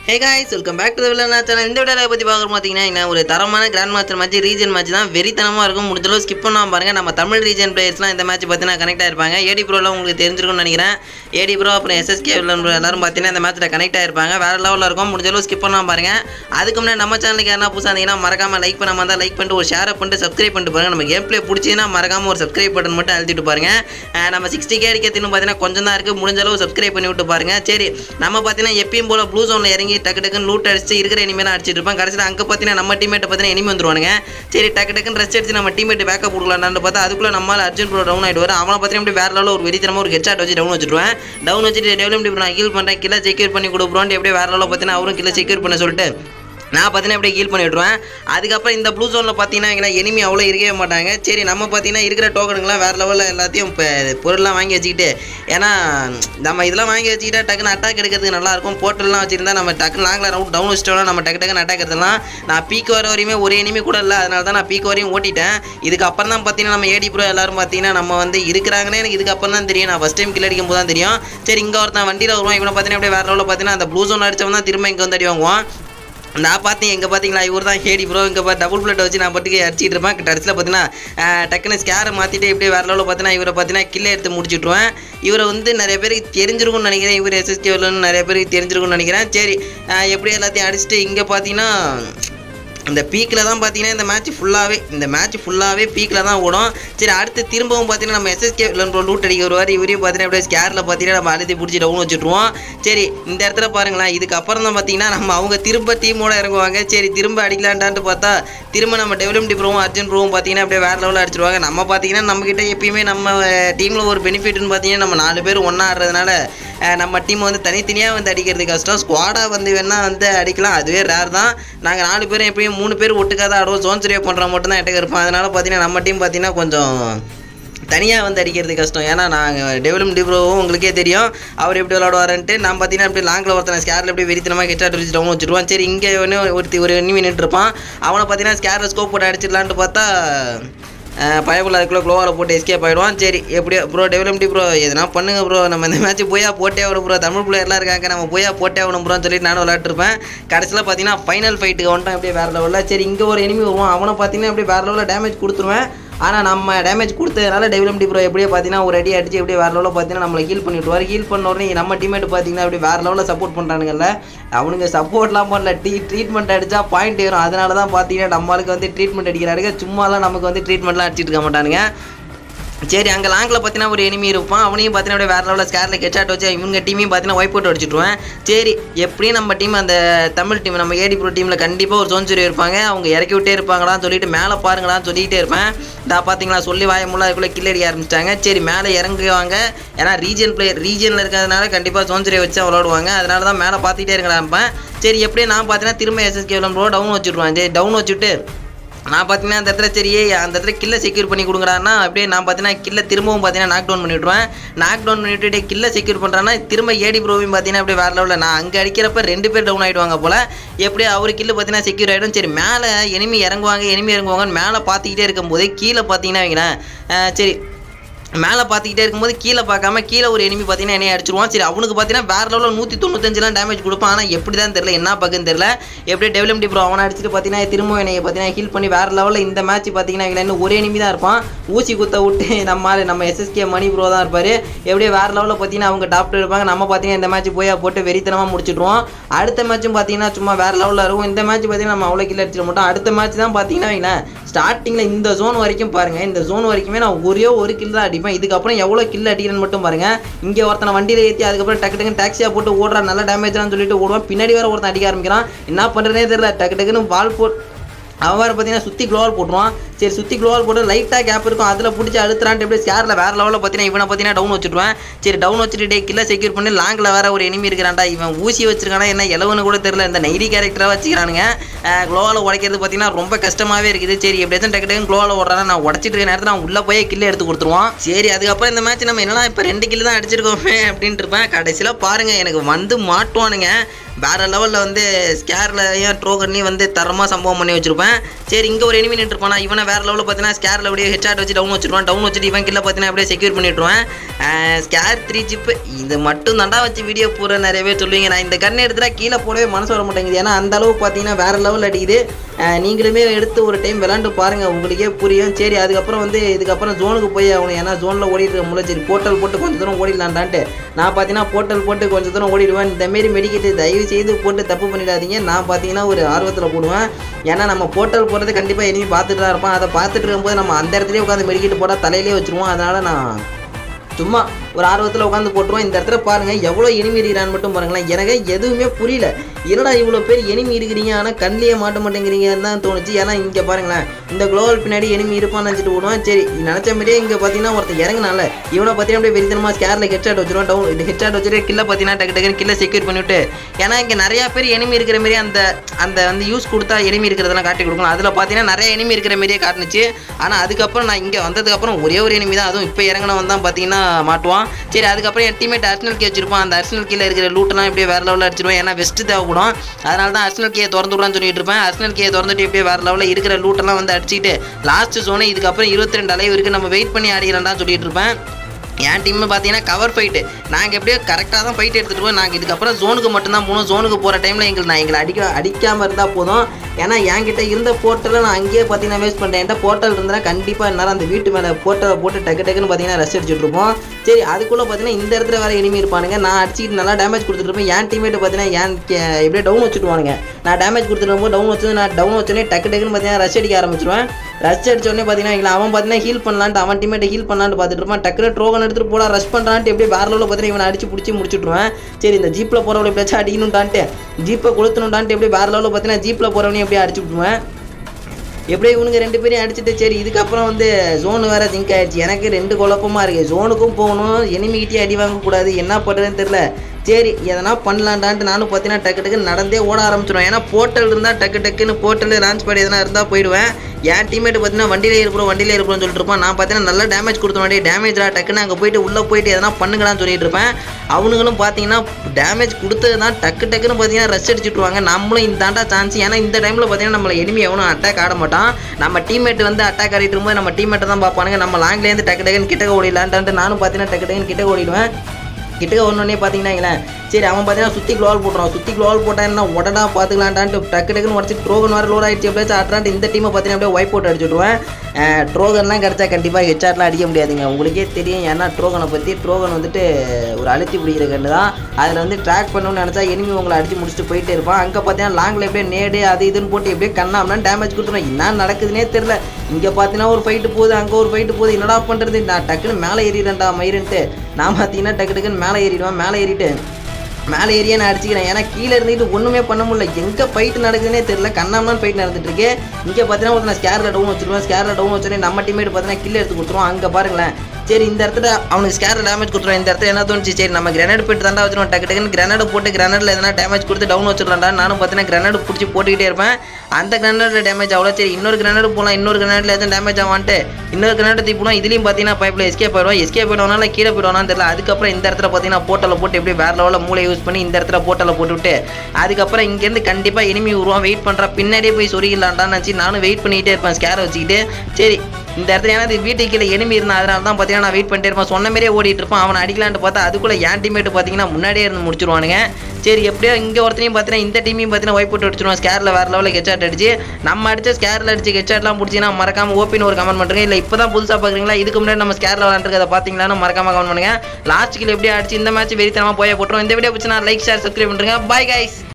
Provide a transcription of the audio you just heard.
hey guys welcome back to வில்லனா channel இந்த வீடியோவில் பற்றி பார்க்குற பார்த்தீங்கன்னா என்ன ஒரு தரமான கிராண்ட் மாஸ்டர் மேட்ச் ரீஜன் மேட்ச் தான் வெறித்தனமாக இருக்கும் முடிஞ்சளவு ஸ்கிப் பண்ணாம பாருங்க நம்ம தமிழ் ரீஜன் பிளேயர்ஸ்லாம் இந்த மேட்ச் பார்த்தீங்கன்னா கனெக்ட் ஆயிருப்பாங்க ஏடி ப்ரோலாம் உங்களுக்கு தெரிஞ்சிருக்கும்னு நினைக்கிறேன் ஏடி ப்ரோ அப்புறம் எஸ்எஸ்கே எல்லாரும் பார்த்தீங்கன்னா இந்த மேட்ச்சில் கனெக்ட் ஆயிருப்பாங்க வேறு லெவலில் இருக்கும் முடிஞ்சளவு ஸ்கிப் பண்ணாம பாருங்க அதுக்கு முன்னாடி நம்ம சேனலுக்கு யாரா புதுசாக இருந்தீங்கன்னா மறக்காம லைக் பண்ணாம இருந்தால் லைக் பண்ணிட்டு ஒரு ஷேர் பண்ணிட்டு சப்ஸ்கிரைப் பண்ணிட்டு பாருங்க நம்ம கேம் பிளே பிடிச்சின்னா மறக்காம ஒரு சப்ஸ்கிரைப் பட்டன் மட்டும் அழுத்திட்டு பாருங்க அஹ் நம்ம சிக்ஸ்டி கே அடிக்கிறதுன்னு பார்த்தீங்கன்னா கொஞ்சம் தான் இருக்குது முடிஞ்ச அளவு சப்ஸ்கிரைப் பண்ணி விட்டு பாருங்க சரி நம்ம பார்த்தீங்கன்னா எப்பயும் போல ப்ளூ ஜோனில் இறங்கி டக்கு டக்குன்னு லூட் அடிச்சு இருக்கிற எனிமே அடிச்சிட்டு இருப்பான் கடைசியில் அங்கே பார்த்தீங்கன்னா நம்ம டீமேட்டை பார்த்தீங்கன்னா எனிமே வந்துருவானுங்க சரி டக்கு டக்குன்னு ரெஸ்ட் அடிச்சு நம்ம டீமேட் பேக்கப் கொடுக்கலான்னு பார்த்தா அதுக்குள்ள நம்மளால அர்ஜுன் ப்ரோ டவுன் ஆயிடுவார் அவனை பார்த்தீங்கன்னா அப்படி வேற லெவலில் ஒரு வெறித்தனமாக ஒரு ஹெட்ஷாட் வச்சு டவுன் வச்சுருவேன் டவுன் வச்சுட்டு டெவலப் நான் ஹீல் பண்ணுறேன் கில்ல செக்யூர் பண்ணி கொடுக்குறோம் எப்படியே வேற லெவலில் பார்த்தீங்கன்னா அவரும் கில்ல செக்யூர் பண்ண சொல்லிட்டு நான் பார்த்தீங்கன்னா அப்படியே ஹீல் பண்ணி விட்ருவேன் அதுக்கப்புறம் இந்த ப்ளூ ஜோனில் பார்த்தீங்கன்னா இங்கே எனிமி அவ்வளோ இருக்கவே மாட்டாங்க சரி நம்ம பார்த்தீங்கன்னா இருக்கிற டோக்கனுங்களாம் வேறு லெவலில் எல்லாத்தையும் இப்போ பொருள்லாம் வாங்கி வச்சுக்கிட்டு ஏன்னா நம்ம இதெல்லாம் வாங்கி வச்சுக்கிட்டா டக்குன்னு அட்டாக் எடுக்கிறதுக்கு நல்லாயிருக்கும் போர்ட்டல்லாம் வச்சுருந்தா நம்ம டக்குன்னு லாங்கில் ரவுண்ட் டவுன் வச்சிட்டோம்னா நம்ம டக்கு டக்குன்னு அட்டாக் எடுத்துலாம் நான் பீக் வர வரையுமே ஒரு எனிமி கூட இல்லை அதனால தான் நான் பீக் வரையும் ஓட்டிட்டேன் இதுக்கப்புறம் தான் பார்த்தீங்கன்னா நம்ம ஏடி ப்ரோ எல்லாரும் பார்த்தீங்கன்னா நம்ம வந்து இருக்கிறாங்கன்னு எனக்கு இதுக்கப்புறம் தான் தெரியும் நான் ஃபஸ்ட் டைம் கில் அடிக்கும் போது தான் தெரியும் சரி இங்கே ஒருத்தன் வண்டியில் வருவான் இவனை பார்த்தீங்கன்னா அப்படியே வேறு லெவலில் பார்த்தீங்கன்னா அந்த ப்ளூ ஜோன் அடிச்சவன் தான் திரும்ப இங்கே வந்து அடி வாங்குவான் நான் பார்த்தேன் எங்கே பார்த்தீங்களா இவர் தான் ஹேடி ப்ரோ இங்கே பார்த்து டபுள் பிளேட் வச்சு நான் பாட்டுக்கு அடிச்சிட்டு இருப்பேன் கடைசியில் பார்த்தீங்கன்னா அஹ், டக்குன்னு ஸ்கேரை மாற்றிட்டு இப்படியே வேறு லெவலில் பார்த்தீங்கன்னா இவரை பார்த்தீங்கன்னா கில்லை எடுத்து முடிச்சுட்ருவேன் இவரை வந்து நிறைய பேருக்கு தெரிஞ்சிருக்கும்னு நினைக்கிறேன் இவர் எஸ்எஸ்கே நிறைய பேருக்கு தெரிஞ்சிருக்கும்னு நினைக்கிறேன் சரி அஹ், எப்படியும் எல்லாத்தையும் அடிச்சுட்டு இங்கே பார்த்தீங்கன்னா இந்த பீக்கில் தான் பார்த்தீங்கன்னா இந்த மேட்ச் ஃபுல்லாகவே இந்த மேட்ச் ஃபுல்லாகவே பீக்கில் தான் ஓடும் சரி அடுத்து திரும்பவும் பார்த்தீங்கன்னா நம்ம எஸ்எஸ்கே லூட் அடிக்க வருவார் இவரையும் பார்த்தீங்கன்னா அப்படியே ஸ்கேரில் பார்த்தீங்கன்னா நம்ம அழுத்தி பிடிச்சி டவுன் வச்சுட்ருவோம் சரி இந்த இடத்துல பாருங்களேன் இதுக்கப்புறம் தான் பார்த்தீங்கன்னா நம்ம அவங்க திரும்ப டீமோட இறங்குவாங்க சரி திரும்ப அடிக்கலான்டான்ட்டு பார்த்தா திரும்ப நம்ம டெவலப் ப்ரோவும் அர்ஜுன் ப்ரோவும் பார்த்தீங்கன்னா அப்படியே வேறு லெவலில் அடிச்சிருவாங்க நம்ம பார்த்தீங்கன்னா நம்மக்கிட்ட எப்பயுமே நம்ம டீமில் ஒரு பெனிஃபிட்னு பார்த்தீங்கன்னா நம்ம நாலு பேர் ஒன்றா ஆடுறதுனால அஹ், நம்ம டீம் வந்து தனித்தனியாக வந்து அடிக்கிறது கஷ்டம் ஸ்குவாடாக வந்து வேணால் வந்து அடிக்கலாம் அதுவே ரேர் தான் நாங்கள் நாலு பேரும் எப்பயும் மூணு பேர் ஒட்டுக்காக தான் ஆடுவோம் ஜோன் சரியாக பண்ணுற மட்டும் தான் எட்டக்க இருப்போம் அதனால் பார்த்தீங்கன்னா நம்ம டீம் பார்த்தீங்கன்னா கொஞ்சம் தனியாக வந்து அடிக்கிறது கஷ்டம் ஏன்னா நாங்கள் டெவலப் டிப்ரோவும் உங்களுக்கே தெரியும் அவர் எப்படி விளாடுவாருன்ட்டு நான் பார்த்தீங்கன்னா அப்படி லாங்கில் ஒருத்தனை ஸ்கேரில் எப்படி வெறித்தனமாக ஹெச்ஆர் வச்சு டவுன் வச்சுருவான் சரி இங்கே ஒன்று ஒருத்தி ஒரு எண்ணி நின்றுருப்பான் அவனை பார்த்தீங்கன்னா ஸ்கேரில் ஸ்கோப் போட்டு அடிச்சிடலான்ட்டு பார்த்தா பயப்புள்ள அதுக்குள்ளே க்ளோவால் போட்டு எஸ்கேப் ஆகிடுவான் சரி எப்படியோ ப்ரோ டெவலப் ப்ரோ எதுனா பண்ணுங்க ப்ரோ நம்ம இந்த மேட்ச் போயா போட்டே ஆகணும் ப்ரோ தமிழ் பிள்ளையர்லாம் இருக்காங்க நம்ம போயா போட்டே ஆகணும் ப்ரோன்னு சொல்லிட்டு நானும் விளாட்டுருப்பேன் கடைசியில் பார்த்தீங்கன்னா ஃபைனல் ஃபைட்டுக்கு வந்துட்டான் அப்படியே வேறு லெவலில் சரி இங்கே ஒரு எனிமி வருவான் அவனை பார்த்தீங்கன்னா அப்படியே வேறு லெவலில் டேமேஜ் கொடுத்துருவேன் ஆனால் நம்ம டேமேஜ் கொடுத்ததுனால டெவலப் ப்ரோ எப்படியே பார்த்தீங்கன்னா ஒரு அடி அடிச்சு எப்படியே வேறு லெவலில் பார்த்தீங்கன்னா நம்மளை ஹீல் பண்ணி விட்டுருவார் ஹீல் பண்ண உடனே நம்ம டீமேட் பார்த்தீங்கன்னா அப்படி வேறு லெவலில் சப்போர்ட் பண்ணுறானுங்கல்ல அவனுங்க சப்போர்ட்லாம் பண்ணல டீ ட்ரீட்மெண்ட் அடித்தா பாயிண்ட் ஏறும் அதனால தான் பார்த்தீங்கன்னா நம்மளுக்கு வந்து ட்ரீட்மெண்ட் அடிக்கிறாருங்க சும்மாலாம் நமக்கு வந்து ட்ரீட்மெண்ட்லாம் அடிச்சிட்டு இருக்க மாட்டானுங்க சரி அங்கே லாங்கில் பார்த்தீங்கன்னா ஒரு எனிமி இருப்பான் அவனையும் பார்த்தீங்கன்னா அப்படியே வேறு லெவலில் ஸ்கேரில் கெச்சாட் வச்சு இவங்க டீமையும் பார்த்தீங்கன்னா ஒய்ப் அவுட் அடிச்சுட்ருவேன் சரி எப்படியும் நம்ம டீம் அந்த தமிழ் டீம் நம்ம ஏடி ப்ரோ டீமில் கண்டிப்பாக ஒரு சோன்சுரி இருப்பாங்க அவங்க இறக்கி விட்டே இருப்பாங்களான்னு சொல்லிட்டு மேலே பாருங்களான்னு சொல்லிக்கிட்டே இருப்பேன் இதா பார்த்தீங்களா சொல்லி வாய முள்ள அதுக்குள்ளே கில் அடிக்க ஆரம்பிச்சிட்டாங்க சரி மேலே இறங்குவாங்க ஏன்னா ரீஜன் பிளேயர் ரீஜனில் இருக்கிறதுனால கண்டிப்பாக சோன்சுரியை வச்சு விளாடுவாங்க அதனால தான் மேலே பார்த்துக்கிட்டே இருக்கலாம் சரி எப்படியும் நான் பார்த்தீங்கன்னா திரும்ப எஸ்எஸ்கே விளாடுவோம் டவுன் வச்சுட்ருவேன் சரி டவுன் வச்சுட்டு நான் பார்த்தீங்கன்னா அந்த இடத்துல சரி அந்த இடத்துல கில்லை செக்யூர் பண்ணி கொடுக்குறான்னா அப்படியே நான் பார்த்தீங்கன்னா கில்லை திரும்பவும் பார்த்தீங்கன்னா நாக் டவுன் பண்ணி விட்ருவேன் நாக் டவுன் பண்ணி விட்டுட்டு கில்லை செக்யூர் பண்ணுறான்னா திரும்ப ஏடி ப்ரோவையும் பார்த்தீங்கன்னா அப்படியே வேறு லெவலில் நான் அங்கே அடிக்கிறப்ப ரெண்டு பேர் டவுன் ஆகிடுவாங்க போல் எப்படியும் அவர் கில்லு பார்த்தீங்கன்னா செக்யூர் ஆகிடும் சரி மேலே எனிமி இறங்குவாங்க எனிமி இறங்குவாங்கன்னு மேலே பார்த்துக்கிட்டே இருக்கும்போது கீழே பார்த்தீங்கன்னா வைங்களேன் அஹ் சரி மேலே பார்த்துக்கிட்டே இருக்கும்போது கீழே பார்க்காம கீழே ஒரு எனிமி பார்த்தீங்கன்னா என்னைய அடிச்சிருவான் சரி அவனுக்கு பார்த்தீங்கன்னா வேறு லெவலில் நூற்றி தொண்ணூத்தஞ்சுலாம் டேமேஜ் கொடுப்பான் ஆனால் எப்படி தான் தெரியல என்ன பக்குன்னு தெரியல எப்படியே டெவலப் ப்ரோ அவனை அடிச்சுட்டு பார்த்தீங்கன்னா திரும்ப என்னைய பார்த்தீங்கன்னா ஹீல் பண்ணி வேறு லெவலில் இந்த மேட்ச் பார்த்தீங்கன்னா இவன் இன்னும் ஒரு எனிமி தான் இருப்பான் ஊசி குத்த விட்டு நம்ம ஆளு, நம்ம எஸ்எஸ்கே மணி ப்ரோ தான் இருப்பார் எப்படியே வேறு லெவலில் பார்த்தீங்கன்னா அவங்க டாக்டர் இருப்பாங்க நம்ம பார்த்தீங்கன்னா இந்த மேட்ச் போய் போட்டு வெறித்தனமாக முடிச்சிடுவோம் அடுத்த மேட்சும் பார்த்தீங்கன்னா சும்மா வேறு லெவலில் இருக்கும் இந்த மேட்ச் பார்த்தீங்கன்னா நம்ம அவ்வளோ கில் அடிச்சிட மாட்டோம் அடுத்த மேட்ச் தான் பார்த்தீங்கன்னா வைங்களேன் ஸ்டார்டிங்கில் இந்த ஜோன் வரைக்கும் பாருங்கள் இந்த ஜோன் வரைக்குமே நான் ஒரே ஒரு கில் தான் அடிப்பேன் இதுக்கப்புறம் எவ்வளோ கில் அடிக்கிறேன்னு மட்டும் பாருங்கள் இங்கே ஒருத்தனை வண்டியில் ஏற்றி அதுக்கப்புறம் டக்கு டக்குன்னு டாக்ஸியாக போட்டு ஓடுறான் நல்ல டேமேஜ்லாம் சொல்லிட்டு ஓடுவான் பின்னாடி வேற ஒருத்தன் அடிக்க ஆரம்பிக்கிறான் என்ன பண்ணுறதே தெரியல டக்கு டக்குன்னு வால் போட் அவன் வேறு பார்த்தீங்கன்னா சுற்றி க்ளோவால் போட்டுருவான் சரி சுற்றி க்ளோவால் போட்டு லைட்டாக கேப் இருக்கும் அதில் பிடிச்சி அழுத்துறான்ட்டு எப்படி ஸ்கேரில் வேறு லெவலில் பார்த்தீங்கன்னா இவனை பார்த்தீங்கன்னா டவுன் வச்சுட்டுருவேன் சரி டவுன் வச்சுட்டு டே கில்ல செக்யூர் பண்ணி லாங்கில் வேற ஒரு எனிமி இருக்கிறான்டா இவன் ஊசி வச்சிருக்கானா என்ன எலவுன்னு கூட தெரியல இந்த நைரி கேரக்டராக வச்சுக்கிறானுங்க க்ளோவால் உடைக்கிறது பார்த்தீங்கன்னா ரொம்ப கஷ்டமாகவே இருக்குது சரி எப்படியாச்சும் டக்கு டக்கு க்ளோவால் ஓடுறானா நான் உடச்சிட்டு இருக்க நேரத்தில் நான் உள்ளே போய் கில்ல எடுத்து கொடுத்துருவான் சரி அதுக்கப்புறம் இந்த மேட்ச் நம்ம என்னன்னா இப்போ ரெண்டு கில்லு தான் அடிச்சிருக்கோமே அப்படின்ட்டு இருப்பேன் கடைசியில் பாருங்கள் எனக்கு வந்து மாட்டுவானுங்க வேறு லெவலில் வந்து ஸ்கேர்லையும் ட்ரோகன்லையும் வந்து தரமாக சம்பவம் பண்ணி வச்சிருப்பேன் சரி இங்கே ஒரு எனிமி நின்றுப்பானா இவனை வேறு லெவலில் பார்த்தீங்கன்னா ஸ்கேரில் அப்படியே ஹெட்ஷாட் வச்சு டவுன் வச்சிருவான் டவுன் வச்சுட்டு இவன் கீழே பார்த்தீங்கன்னா அப்படியே செக்யூர் பண்ணிவிட்ருவேன் ஸ்கேர் த்ரீ ஜிப்பு இது மட்டும் தாண்டா வச்சு வீடியோ போகிற நிறைய பேர் சொல்லுவீங்க நான் இந்த கண்ணை எடுத்துட்டா கீழே போடவே மனசு வர மாட்டேங்குது ஏன்னா அந்த அளவு பார்த்தீங்கன்னா வேறு லெவல் அடிக்குது அஹ் நீங்களுமே எடுத்து ஒரு டைம் விளாண்டு பாருங்கள் உங்களுக்கே புரியும் சரி அதுக்கப்புறம் வந்து இதுக்கப்புறம் ஜோனுக்கு போய் ஆகணும் ஏன்னா ஜோனில் ஓடிட்டு இருக்க முடியல சரி போர்ட்டல் போட்டு கொஞ்சம் தூரம் ஓடிடலான்டான்ட்டு நான் பார்த்தீங்கன்னா போர்ட்டல் போட்டு கொஞ்சம் தூரம் ஓடிடுவேன் இந்தமாரி மெடிக்கெட்டு தயவு செய்து போட்டு தப்பு பண்ணிடாதீங்க நான் பார்த்தீங்கன்னா ஒரு ஆர்வத்தில் போடுவேன் ஏன்னா நம்ம போர்ட்டல் போகிறது கண்டிப்பாக இனிமே பார்த்துட்டு தான் இருப்பான் அதை பார்த்துட்டு இருக்கும்போது நம்ம அந்த இடத்துலயே உட்காந்து மெடிக்கெட்டு போட்டால் தலையிலே வச்சுருவோம் அதனால் நான் சும்மா ஒரு ஆர்வத்தில் உட்காந்து போட்டுருவோம் இந்த இடத்துல பாருங்கள் எவ்வளோ எனிமி இருக்கிறான்னு மட்டும் பாருங்களேன் எனக்கு எதுவுமே புரியல என்னடா இவ்வளோ பேர் எனிமி இருக்கிறீங்க ஆனால் கண்ணிலேயே மாட்ட மாட்டேங்கிறீங்கன்னு தான் தோணுச்சு ஏன்னா இங்கே பாருங்களேன் இந்த குளோவல் பின்னாடி எனிமி இருப்பான்னு நினச்சிட்டு விடுவான் சரி நினச்ச மாதிரியே இங்கே பார்த்தீங்கன்னா ஒருத்தன் இறங்கினால இவனை பார்த்தீங்கன்னா அப்படியே வெறித்தனமாக ஸ்கேரில் ஹெட்ஷாட் வச்சிருவான் டவுன் ஹெட்ஷாட் வச்சுட்டு கில்ல பார்த்தீங்கன்னா டக்கு டக்குன்னு கில்ல செக்யூர் பண்ணிவிட்டு ஏன்னா இங்கே நிறையா பேர் எனிமி இருக்கிற மாதிரி அந்த அந்த வந்து யூஸ் கொடுத்தா எனிமி இருக்கிறதெல்லாம் காட்டி கொடுக்கணும் அதில் பார்த்தீங்கன்னா நிறைய எனிமி இருக்கிற மாதிரியே காட்டுனுச்சு ஆனால் அதுக்கப்புறம் நான் இங்கே வந்ததுக்கப்புறம் ஒரே ஒரு எனிமி தான் அதுவும் இப்போ இறங்கினவன் தான் பார்த்தீங்கன்னா மாட்டுவான் சரி அதுக்கப்புறம் என் டீமேட் அர்சனல் கே வச்சிருப்பான் அந்த அர்சனல் கீழே இருக்கிற லூட்டெல்லாம் இப்படியே வேறு லெவலில் அடிச்சிருவேன் ஏன்னா வெஸ்ட் தேவைப்படும் அதனால தான் அர்சனல் கே திறந்து விடான்னு சொல்லிட்டு இருப்பேன் அர்சனல் கே திறந்துட்டு இப்படியே வேறு லெவலில் இருக்கிற லூட்டெல்லாம் வந்து அடிச்சுட்டு லாஸ்ட் ஜோனு இதுக்கப்புறம் இருபத்தி ரெண்டு அளவு இருக்குது நம்ம வெயிட் பண்ணி ஆடிக்கிறேன்டா சொல்லிட்டு இருப்பேன் என் டீம் பார்த்தீங்கன்னா கவர் ஃபைட்டு நாங்கள் எப்படியோ கரெக்டாக தான் ஃபைட் எடுத்துகிட்டு போய் நாங்கள் இதுக்கப்புறம் ஜோனுக்கு மட்டும்தான் போகணும் ஜோனுக்கு போகிற டைமில் எங்களுக்கு நான் எங்களை அடிக்க அடிக்காமல் இருந்தால் போதும் ஏன்னா என்கிட்ட இருந்த போர்ட்டலை நான் அங்கேயே பார்த்தீங்கன்னா வேஸ்ட் பண்ணிட்டேன் என்கிட்ட போர்ட்டல் இருந்தால் கண்டிப்பாக என்னால் அந்த வீட்டு மேலே போர்ட்டலை போட்டு டக்கு டக்குன்னு பார்த்தீங்கன்னா ரஷ் அடிச்சுட்டு இருப்போம் சரி அதுக்குள்ளே பார்த்தீங்கன்னா இந்த இடத்துல வேறு எனிமி இருப்பானுங்க நான் அடிச்சுட்டு நல்லா டேமேஜ் கொடுத்துட்டு இருப்பேன் என் டீமேட்டு பார்த்தீங்கன்னா ஏன் எப்படியே டவுன் வச்சுட்டுவானுங்க நான் டேமேஜ் கொடுத்துட்டு இருக்கும்போது டவுன் வச்சு நான் டவுன் வச்சோடனே டக்கு டக்குன்னு பார்த்தீங்கன்னா ரஷ் அடிக்க ஆரம்பிச்சிருவேன் ரஷ் அடிச்சோடனே பார்த்தீங்கன்னா எங்களை அவன் பார்த்தீங்கன்னா ஹீல் பண்ணலான்ட்டு அவன் டீமேட்டை ஹீல் பண்ணலான்ட்டு பார்த்துட்டு இருப்பான் டக்குனு ட்ரோகன் எடுத்துட்டு போடா ரஷ் பண்ணுறான்ட்டு எப்படி வேற லெவலில் பார்த்தீங்கன்னா இவனை அடிச்சு பிடிச்சி முடிச்சுட்ருவேன் சரி இந்த ஜீப்பில் போகிறவளை எப்படியாச்சும் அடிக்கணும்டான்ட்டு ஜீப்பை கொளுத்தணும்டான்ட்டு எப்படி வேற லெவலில் பார்த்தீங்கன்னா ஜீப்பில் போகிறவனையும் எப்படி அடிச்சு விட்டுருவேன் எப்படியோ இவனுங்க ரெண்டு பேரையும் அடிச்சுட்டு சரி இதுக்கப்புறம் வந்து ஜோனு வேறு ஜிங்க் ஆயிடுச்சு எனக்கு ரெண்டு குழப்பமாக இருக்குது ஜோனுக்கும் போகணும் எனிமிகிட்டே அடி வாங்கக்கூடாது என்ன பண்ணுறதுன்னு தெரில சரி எதனா பண்ணலான்டான்ட்டு நானும் பார்த்தீங்கன்னா டக்கு டக்குன்னு நடந்தே ஓட ஆரம்பிச்சிடுவேன் ஏன்னா போர்ட்டல் இருந்தால் டக்கு டக்குன்னு போர்ட்டல் லான்ச் பேட் எதனா இருந்தால் போயிடுவேன் என் டீமேட் பார்த்தீங்கன்னா வண்டியிலே இருக்கிறோம் வண்டியிலே இருக்கிறோம்னு சொல்லிட்டு இருப்பான் நான் பார்த்தீங்கன்னா நல்லா டேமேஜ் கொடுத்த வண்டி டேமேஜ்டா டக்குன்னு அங்கே போயிட்டு உள்ளே போயிட்டு எதனா பண்ணுங்களான்னு சொல்லிட்டு இருப்பேன் அவனுங்களும் பார்த்தீங்கன்னா டேமேஜ் கொடுத்தது தான் டக்கு டக்குன்னு பார்த்தீங்கன்னா ரஷ் அடிச்சுட்டுருவாங்க நம்மளும் இந்த தாண்டா சான்ஸ் ஏன்னா இந்த டைமில் பார்த்தீங்கன்னா நம்மளை எனிமி எவனும் அட்டாக் ஆட மாட்டான் நம்ம டீமேட் வந்து அட்டாக் ஆடிட்டு இருக்கும்போது நம்ம டீமேட்டை தான் பார்ப்பானுங்க நம்ம லாங்லேருந்து டக்கு டக்குன்னு கிட்ட ஓடிடலான்ட்டு நானும் பார்த்தீங்கன்னா டக்கு டக்குன்னு கிட்ட ஓடிடுவேன் கிட்டக்க ஒன்னொன்னே பார்த்தீங்கன்னா சரி அவன் பார்த்தீங்கன்னா சுற்றி க்ளோவால் போட்டுறான் சுற்றி க்ளோவால் போட்டான்னா உடனே பார்த்துக்கலான்டான்ட்டு டக்கு டக்குன்னு உடச்சி ட்ரோகன் வர லோட் ஆயிடுச்சு எப்படியாச்சும் ஆட்றான்ட்டு இந்த டீமை பார்த்தீங்கன்னா அப்படியே ஒய்ப் போட்டு அடிச்சுடுவேன் ட்ரோகன்லாம் கிடச்சா கண்டிப்பாக ஹெச்ஆர்லாம் அடிக்க முடியாதுங்க உங்களுக்கே தெரியும் ஏன்னா ட்ரோகனை பற்றி ட்ரோகன் வந்துட்டு ஒரு அழுத்தி பிடிக்கிற கண்டு தான் அதில் வந்து ட்ராக் பண்ணணும்னு நினச்சா எனிமி உங்களை அடிச்சு முடிச்சுட்டு போயிட்டே இருப்பான் அங்கே பார்த்தீங்கன்னா லாங்கில் எப்படியே நேடு அது இதுன்னு போட்டு எப்படியே கண்ணாமலாம் டேமேஜ் கொடுத்துரும் என்ன நடக்குதுன்னே தெரில இங்கே பார்த்தீங்கன்னா ஒரு ஃபைட்டு போகுது அங்கே ஒரு ஃபைட்டு போகுது என்னடா பண்ணுறது நான் டக்குன்னு மேலே ஏறிடுறேன்டா மயிருன்ட்டு நான் பார்த்தீங்கன்னா டக்கு டக்குன்னு மேலே ஏறிடுவேன் மேலே ஏறிட்டு மேலே ஏரியா நான் அடிச்சுக்கிறேன் ஏன்னா கீழே இருந்துட்டு ஒன்றுமே பண்ண முடியல எங்கே ஃபைட் நடக்குதுன்னே தெரியல கண்ணாமலாம் ஃபைட் நடந்துட்டு இருக்கு இங்கே பார்த்தீங்கன்னா ஒரு நான் ஸ்கேரில் டவுன் வச்சிருவேன் ஸ்கேரில் டவுன் வச்சோடனே நம்ம டீமேட் பார்த்தீங்கன்னா கில் எடுத்து கொடுத்துருவோம் அங்கே பாருங்களேன் சரி இந்த இடத்துல அவனுக்கு ஸ்கேரில் டேமேஜ் கொடுத்துருவோம் இந்த இடத்துல என்ன தோணுச்சு சரி நம்ம கிரனேட் போயிட்டு தாண்டா வச்சிருவோம் டக்கு டக்குன்னு கிரனேட் போட்டு கிரனேடில் எதனா டேமேஜ் கொடுத்து டவுன் வச்சிடலாம்டா நானும் பார்த்தீங்கன்னா கிரனேட் பிடிச்சி போட்டுக்கிட்டே இருப்பேன் அந்த கிரனேடில் டேமேஜ் அவ்வளோ சரி இன்னொரு கிரனேட் போகலாம் இன்னொரு கிரனேடில் எதுவும் டேமேஜ் ஆவான்ட்டு இன்னொரு கிரனேட் தீப்போம் இதுலேயும் பார்த்தீங்கன்னா பைப்பில் எஸ்கேப் ஆயிடுவோம் எஸ்கேப் ஆயிடுவானால கீழே போயிடுவானான்னு தெரியல அதுக்கப்புறம் இந்த இடத்துல பார்த்தீங்கன்னா போட்டலில் போட்டு எப்படி வேற லெவலில் மூளை யூஸ் பண்ணி இந்த இடத்துல போட்டலில் போட்டுவிட்டு அதுக்கப்புறம் இங்கேருந்து கண்டிப்பாக எனிமி உருவான் வெயிட் பண்ணுறா பின்னாடியே போய் சொருகிடலான்டான்னு நினச்சி நானும் வெயிட் பண்ணிக்கிட்டே இருப்பேன் ஸ்கேரை வச்சுக்கிட்டு சரி இந்த இடத்துல ஏன்னா இது வீட்டுக்கு கீழே எனிமி இருந்தால் அதனால தான் பார்த்தீங்கன்னா நான் வெயிட் பண்ணிட்டே இருப்பேன் சொன்ன மாதிரியே ஓடிட்டு இருப்பான் அவனை அடிக்கலான்ட்டு பார்த்தா அதுக்குள்ளே என் டீமேட் பார்த்தீங்கன்னா முன்னாடியே இருந்து முடிச்சிருவானுங்க சரி எப்படியோ இங்கே ஒருத்தனையும் பார்த்தீங்கன்னா இந்த டீமையும் பார்த்தீங்கன்னா ஒய்ப் போட்டு அடிச்சிருவோம் ஸ்கேரில் வேறு லெவலில் ஹெச்ஆட் அடிச்சு நம்ம அடிச்ச ஸ்கேரில் அடிச்சு ஹெச்ஆட்லாம் பிடிச்சிங்கன்னா மறக்காம ஓப்பின்னு ஒரு கமெண்ட் பண்ணுறேன் இல்லை இப்போ தான் புதுசாக பார்க்குறீங்களா இதுக்கு முன்னாடி நம்ம ஸ்கேரில் விளாண்டுருக்கதை பார்த்தீங்களான்னு மறக்காம கமெண்ட் பண்ணுங்க லாஸ்ட்டுக்கு எப்படி அடிச்சு இந்த மேட்ச் வெறித்தனமாக போய் போட்டுரும் இந்த வீடியோ பிடிச்சினா லைக் ஷேர் சப்ஸ்கிரைப் பண்ணுறேங்க பாய் கைஸ்